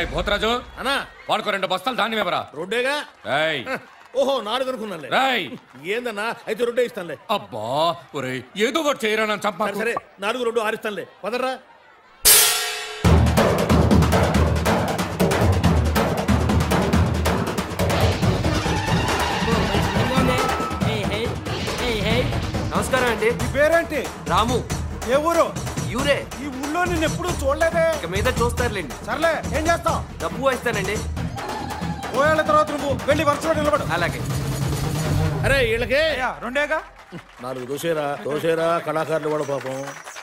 రేయ్ భూతరాజు అన్నా వాడుకో రెండు బస్తాలు ధాన్యం ఇవ్వరా రొడ్డేగా రేయ్ ఓహో నాలుగు అనుకున్నానులే రేయ్ ఏందన్నా అయితే రొడ్డే ఇస్తానులే అబ్బా ఒరేయ్ ఏదో ఒకటి చేయరా నన్ను సరే చంపాకు సరే నాలుగు రొడ్డు ఆరిస్తానులే పదర్రా నమస్కారం అండి నీ పేరేంటి రాము ఏ ఊరు యూరే ఈ ఊళ్ళో నిన్ను ఎప్పుడు చూడలేదే ఇక మీద చూస్తారులేండి సర్లే ఏం చేస్తావు డబ్బు వేస్తానండి పోయేళ్ళ తర్వాత నువ్వు వెళ్ళి వరుసలో నిలబడు అలాగే అరే వీళ్ళకే అయ్యా రెండేగా నాలుగు దోసేరా దోసేరా కళాకారులు కూడా పాపం